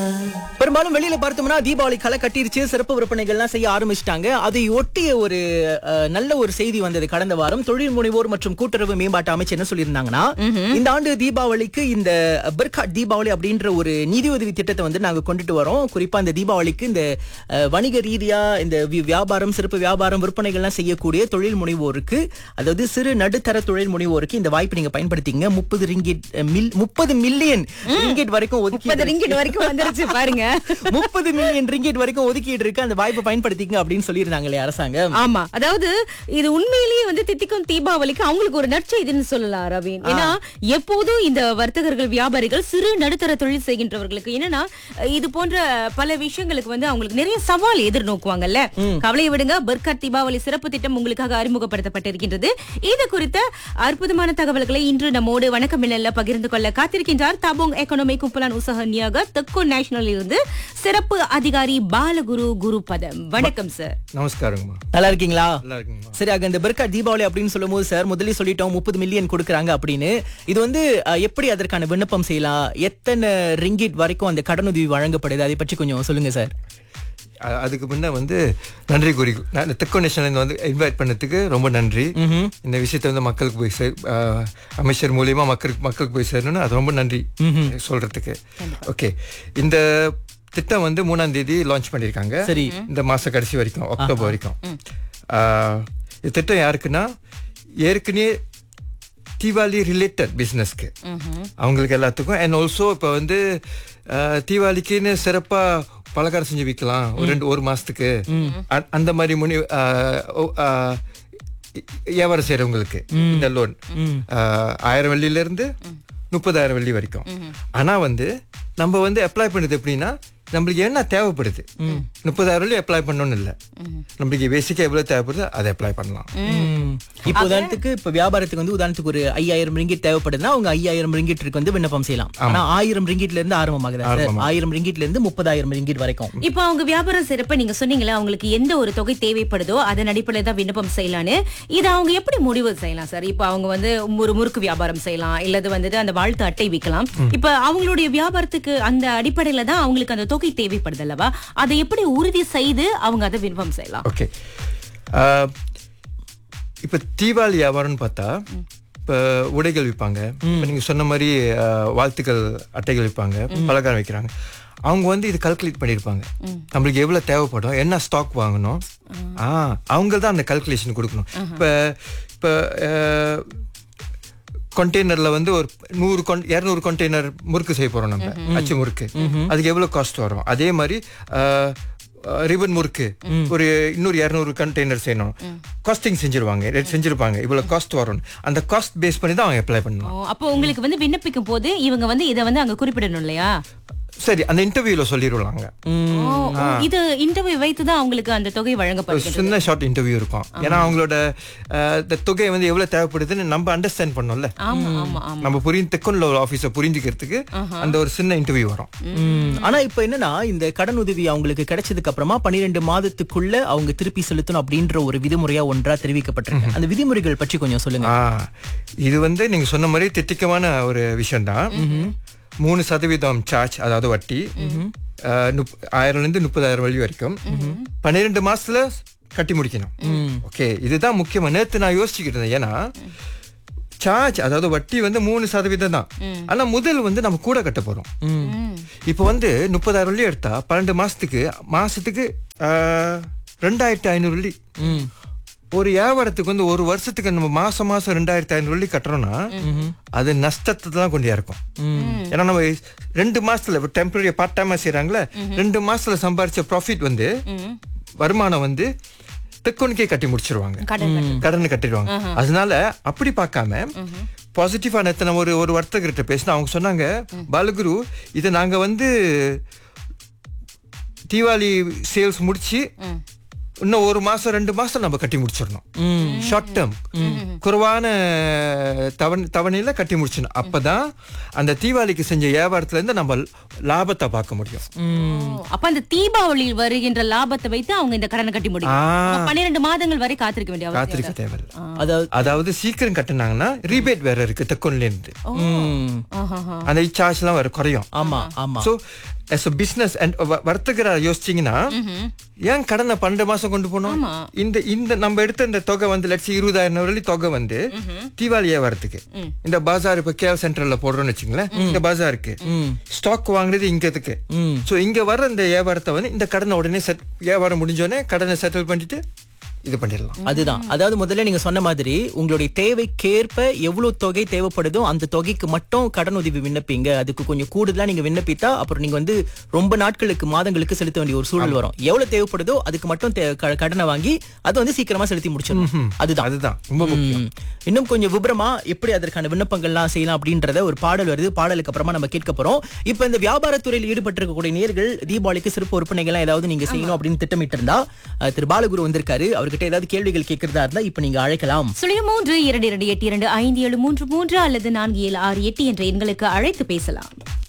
பெரும்பாலும் வெளியில பார்த்தோம்னா தீபாவளி களை கட்டிருச்சு சிறப்பு விற்பனைகள்லாம் செய்ய ஆரம்பிச்சிட்டாங்க அதை ஒட்டிய ஒரு அஹ், நல்ல ஒரு செய்தி வந்தது கடந்த வாரம் தொழில் முனைவோர் மற்றும் கூட்டுறவு மேம்பாட்டு அமைச்சர் என்ன சொல்லியிருந்தாங்கன்னா இந்த ஆண்டு தீபாவளிக்கு இந்த பெர்காட் தீபாவளி அப்படின்ற ஒரு நிதியுதவி திட்டத்தை வந்து நாங்க கொண்டுட்டு வரோம் குறிப்பா இந்த தீபாவளிக்கு இந்த அஹ், வணிக ரீதியா இந்த வி- வியாபாரம் சிறப்பு வியாபாரம் விற்பனைகள்லாம் செய்யக்கூடிய தொழில் முனைவோருக்கு அதாவது சிறு நடுத்தர தொழில் முனைவோருக்கு இந்த வாய்ப்பு நீங்க பயன்படுத்திங்க முப்பது ரிங்கிட் மில் முப்பது மில்லியன் ரிங்கிட் வரைக்கும் ஒதுக்கி முப்பது ரிங்கிட் வரைக்கும் வந்துருச்சு பாருங்க முப்பது மில்லியன் ரிங்கிட் வரைக்கும் ஒதுக்கீடு இருக்கு அந்த வாய்ப்பை பயன்படுத்திங்க அப்படின்னு சொல்லியிருந்தாங்களே அரசாங்கம் ஆமா அதாவது இது உண்மையிலேயே வந்து தித்திக்கும் தீபாவளிக்கு அவங்களுக்கு ஒரு நற்செய்தின்னு சொல்லலாம் ரவீன் ஏன்னா எப்போதும் இந்த வர்த்தகர்கள் வியாபாரிகள் சிறு நடுத்தர தொழில் செய்கின்றவர்களுக்கு என்னன்னா இது போன்ற பல விஷயங்களுக்கு வந்து அவங்களுக்கு நிறைய சவால் எதிர்நோக்குவாங்கல்ல கவலையை விடுங்க பர்கர் தீபாவளி சிறப்பு திட்டம் உங்களுக்காக அறிமுகப்படுத்தப்பட்டிருக்கின்றது இது குறித்த அற்புதமான தகவல்களை இன்று நம்மோடு வணக்கம் மின்னல்ல பகிர்ந்து கொள்ள காத்திருக்கின்றார் தபோங் எக்கனாமி குப்பலான் உசக நியாக தெற்கு நேஷனல் இருந்து சிறப்பு அதிகாரி பாலகுரு குருபதம் வணக்கம் சார் நமஸ்காரங்கம்மா நல்லா இருக்கீங்களா நல்லா இருக்குங்கம்மா சரி அங்க இந்த பெர்கா தீபாவளி அப்படின்னு சொல்லும் போது சார் முதல்ல சொல்லிட்டோம் முப்பது மில்லியன் கொடுக்கறாங்க அப்படின்னு இது வந்து அஹ், எப்படி அதற்கான விண்ணப்பம் செய்யலாம் எத்தனை ரிங்கிட் வரைக்கும் அந்த கடனுதவி வழங்கப்படுது அதை பற்றி கொஞ்சம் சொல்லுங்க சார் அ- அதுக்கு முன்ன வந்து நன்றி கூறி நான் தெற்கு நேஷனல் வந்து இன்வைட் பண்ணதுக்கு ரொம்ப நன்றி இந்த விஷயத்தை வந்து மக்களுக்கு போய் சேர் ஆ, அமைச்சர் மூலியமா மக்களுக்கு மக்களுக்கு போய் சேரணும்னு அது ரொம்ப நன்றி சொல்றதுக்கு ஓகே இந்த திட்டம் வந்து மூணாம் தேதி லான்ச் பண்ணிருக்காங்க சரி. இந்த மாச கடைசி வரைக்கும் அக்டோபர் வரைக்கும் ஆ, இந்த திட்டம் யாருக்குன்னா ஏற்கனவே தீபாவளி ரிலேட்டட் பிஸ்னஸ்க்கு அவங்களுக்கு எல்லாத்துக்கும் அண்ட் ஆல்சோ இப்போ வந்து அஹ், தீபாவளிக்குன்னு சிறப்பா பலகாரம் செஞ்சு விற்கலாம் ஒரு ரெண்டு ஒரு மாசத்துக்கு அ- அந்த மாதிரி முனி அஹ், ஓ- அஹ், வியாபாரம் செய்யறவங்களுக்கு இந்த லோன் ஆயிரம் வெள்ளியில இருந்து முப்பதாயிரம் வெள்ளி வரைக்கும் ஆனா வந்து நம்ம வந்து அப்ளை பண்ணுது எப்படின்னா நம்மளுக்கு என்ன தேவைப்படுது முப்பதாயிரம் வெள்ளி அப்ளை பண்ணணும்னு இல்ல நம்மளுக்கு பேசிக்கா எவ்வளவு தேவைப்படுது அதை அப்ளை பண்ணலாம் ம். இப்போ உதாரணத்துக்கு இப்ப வியாபாரத்துக்கு வந்து உதாரணத்துக்கு ஒரு ஐயாயிரம் ரிங்கிட் தேவைப்படுதுன்னா அவங்க ஐயாயிரம் ரிங்கிட்க்கு வந்து விண்ணப்பம் செய்யலாம் ஆனா ஆயிரம் ரிங்கிட்ல இருந்து ஆரம்பமாகுது சார் ஆரம்பமா. ஆயிரம் ரிங்கிட்ல இருந்து முப்பதாயிரம் ரிங்கிட் வரைக்கும் இப்போ அவங்க வியாபாரம் சிறப்ப நீங்க சொன்னீங்களா அவங்களுக்கு எந்த ஒரு தொகை தேவைப்படுதோ அதன் அடிப்படையில் தான் விண்ணப்பம் செய்யலான்னு இதை அவங்க எப்படி முடிவு செய்யலாம் சார் இப்போ அவங்க வந்து ஒரு முறுக்கு வியாபாரம் செய்யலாம் இல்லது வந்துட்டு அந்த வாழ்த்து அட்டை விற்கலாம் இப்ப அவங்களுடைய வியாபாரத்துக்கு அந்த அடிப்படையில தான் அவங்களுக்கு அந்த தொகை தேவைப்படுது அல்லவா அதை எப்படி உறுதி செய்து அவங்க அதை விண்ணப்பம் செய்யலாம் ஓகே இப்போ தீபாவளி வியாபாரம்னு பார்த்தா இப்போ உடைகள் விற்பாங்க இப்போ நீங்கள் சொன்ன மாதிரி அஹ், வாழ்த்துக்கள் அட்டைகள் விற்பாங்க பலகாரம் வைக்கிறாங்க அவங்க வந்து இது கல்குலேட் பண்ணியிருப்பாங்க நம்மளுக்கு எவ்வளோ தேவைப்படும் என்ன ஸ்டாக் வாங்கணும் ஆ அவங்க தான் அந்த கல்குலேஷன் கொடுக்கணும் இப்போ இப்போ கண்டெய்னர்ல வந்து ஒரு நூறு கொன் இரநூறு கண்டெய்னர் முறுக்கு செய்ய போறோம் நம்ம அச்சு முறுக்கு அதுக்கு எவ்வளவு காஸ்ட் வரும் அதே மாதிரி ரிபன் முறுக்கு ஒரு இன்னொரு இரநூறு கண்டெய்னர் செய்யணும் காஸ்டிங் செஞ்சிருவாங்க rate செஞ்சிருப்பாங்க இவ்வளவு காஸ்ட் வரும் அந்த காஸ்ட் பேஸ் பண்ணி தான் அவங்க அப்ளை பண்ணணும் ஓ, அப்போ உங்களுக்கு வந்து விண்ணப்பிக்கும் போது இவங்க வந்து இதை வந்து அங்க குறிப்பிடணும் இல்லையா சரி அந்த இன்டர்வியூல சொல்லிடுவாங்க ஓ, ஓ, இது இன்டர்வியூ வைத்து தான் அவங்களுக்கு அந்த தொகை ஒரு வழங்கப்படுகிறது சின்ன ஷார்ட் இன்டர்வியூ இருக்கும் ஏன்னா அவங்களோட அஹ், இந்த தொகை வந்து எவ்வளவு தேவைப்படுதுன்னு நம்ம அண்டர்ஸ்டாண்ட் பண்ணோம்ல ஆமா ஆமா ஆமா நம்ம புரிந்து தெக்குள்ள ஒரு ஆஃபீஸை புரிஞ்சுக்கிறதுக்கு அந்த ஒரு சின்ன இன்டர்வியூ வரும் ம். ஆனா இப்ப என்னன்னா இந்த கடன் உதவி அவங்களுக்கு கிடைச்சதுக்கு அப்புறமா பன்னிரெண்டு மாதத்துக்குள்ள அவங்க திருப்பி செலுத்தணும் அப்படின்ற ஒரு விதிமுறையா ஒன்றா தெரிவிக்கப்பட்டிருக்கு அந்த விதிமுறைகள் பற்றி கொஞ்சம் சொல்லுங்க ஆ இது வந்து நீங்க சொன்ன மாதிரி திட்டிக்கமான ஒரு விஷயம்தான் மூணு சதவீதம் சார்ஜ் அதாவது வட்டி ஆ, நுப்- ஆயிரம்ல இருந்து முப்பதாயிரம் வழி வரைக்கும் பன்னிரெண்டு மாசத்துல கட்டி முடிக்கணும் ஓகே இதுதான் முக்கியமா நேத்து நான் யோசிச்சுக்கிட்டு இருந்தேன் ஏன்னா சார்ஜ் அதாவது வட்டி வந்து மூணு சதவீதம் தான் ஆனா முதல் வந்து நம்ம கூட கட்ட போறோம் இப்போ வந்து முப்பதாயிரம் வெள்ளி எடுத்தா பன்னெண்டு மாசத்துக்கு மாசத்துக்கு ஆ, ரெண்டாயிரத்தி ஐநூறு வெள்ளி ம். ஒரு வியாபாரத்துக்கு வந்து ஒரு வருஷத்துக்கு நம்ம மாசம் மாசம் ரெண்டாயிரத்தி ஐநூறு வெள்ளி கட்டுறோம்னா அது நஷ்டத்தை தான் கொண்டு இருக்கும் ஏன்னா நம்ம ரெண்டு மாசத்துல டெம்பரரி பார்ட் டைமா செய்யறாங்களே ரெண்டு மாசத்துல சம்பாரிச்ச ப்ராஃபிட் வந்து வருமானம் வந்து தெக்கோனுக்கே கட்டி முடிச்சிருவாங்க கடன் கடன் கட்டிடுவாங்க அதனால அப்படி பார்க்காம பாசிட்டிவா நேத்து நம்ம ஒரு ஒரு வர்த்தகர்கிட்ட பேசினா அவங்க சொன்னாங்க பாலகுரு இதை நாங்க வந்து தீபாவளி சேல்ஸ் முடிச்சு இன்னும் ஒரு மாசம் ரெண்டு மாசம் நம்ம கட்டி முடிச்சிடணும் ஷார்ட் டேர்ம் குறைவான தவணை தவணையில கட்டி முடிச்சிடணும் அப்பதான் அந்த தீபாவளிக்கு செஞ்ச வியாபாரத்துல இருந்து நம்ம லாபத்தை பார்க்க முடியும் ஓ, அப்ப அந்த தீபாவளி வருகின்ற லாபத்தை வைத்து அவங்க இந்த கடனை கட்டி முடியும் ஆ. அப்ப பன்னிரண்டு மாதங்கள் வரை காத்திருக்க வேண்டிய அவசியம் காத்திருக்க தேவையில்லை அதாவது அதாவது சீக்கிரம் கட்டினாங்கன்னா ரீபேட் வேற இருக்கு தெக்கொன்ல இருந்து ம். ஆஹாஹா. அந்த சார்ஜ் எல்லாம் வேற குறையும் ஆமா ஆமா so as a business and வ- வர்த்தகரா யோசிச்சீங்கன்னா ஏன் கடனை பன்னெண்டு மாசம் கொண்டு போனோம் ஆமா. இந்த இந்த நம்ம எடுத்த இந்த தொகை வந்து லட்சம் இருபதாயிரம் வரை தொகை வந்து தீபாவளி வியாபாரத்துக்கு இந்த பஜார் இப்ப கேஎல் சென்டர்ல போடுறோம்னு வச்சுங்களேன் இந்த பஜாருக்கு ஸ்டாக் வாங்குறது இங்க இருக்கு சோ இங்க வர்ற இந்த வியாபாரத்தை வந்து இந்த கடனை உடனே செட் வியாபாரம் முடிஞ்சோடனே கடனை செட்டில் பண்ணிட்டு இது பண்ணிடலாம் அதுதான் அதாவது முதல்ல நீங்க சொன்ன மாதிரி உங்களுடைய தேவைக்கேற்ப எவ்வளவு தொகை தேவைப்படுதோ அந்த தொகைக்கு மட்டும் கடன் உதவி விண்ணப்பிங்க அதுக்கு கொஞ்சம் கூடுதலா நீங்க விண்ணப்பித்தா அப்புறம் நீங்க வந்து ரொம்ப நாட்களுக்கு மாதங்களுக்கு செலுத்த வேண்டிய ஒரு சூழல் வரும் எவ்வளவு தேவைப்படுதோ அதுக்கு மட்டும் தே- க- கடனை வாங்கி அதை வந்து சீக்கிரமா செலுத்தி முடிச்சிடணும் அதுதான் அதுதான் ரொம்ப முக்கியம் ம். இன்னும் கொஞ்சம் விபரமா எப்படி அதற்கான விண்ணப்பங்கள்லாம் செய்யலாம் அப்படின்றத ஒரு பாடல் வருது பாடலுக்கு அப்புறமா நம்ம கேட்க போறோம் இப்ப இந்த வியாபாரத்துறையில் ஈடுபட்டிருக்கக்கூடிய நேர்கள் தீபாவளிக்கு சிறப்பு விற்பனைகள்லாம் ஏதாவது நீங்க செய்யணும் அப்படின்னு திட்டமிட்டு இருந்தா அஹ், திரு பாலகுரு வந்திருக்காரு அவர்கிட்ட ஏதாவது கேள்விகள் கேட்கறதா இருந்தா இப்ப நீங்க அழைக்கலாம் சுழிய மூன்று இரண்டு இரண்டு எட்டு இரண்டு ஐந்து ஏழு மூன்று மூன்று அல்லது நான்கு ஏழு ஆறு எட்டு என்ற எண்களுக்கு அழைத்து பேசலாம்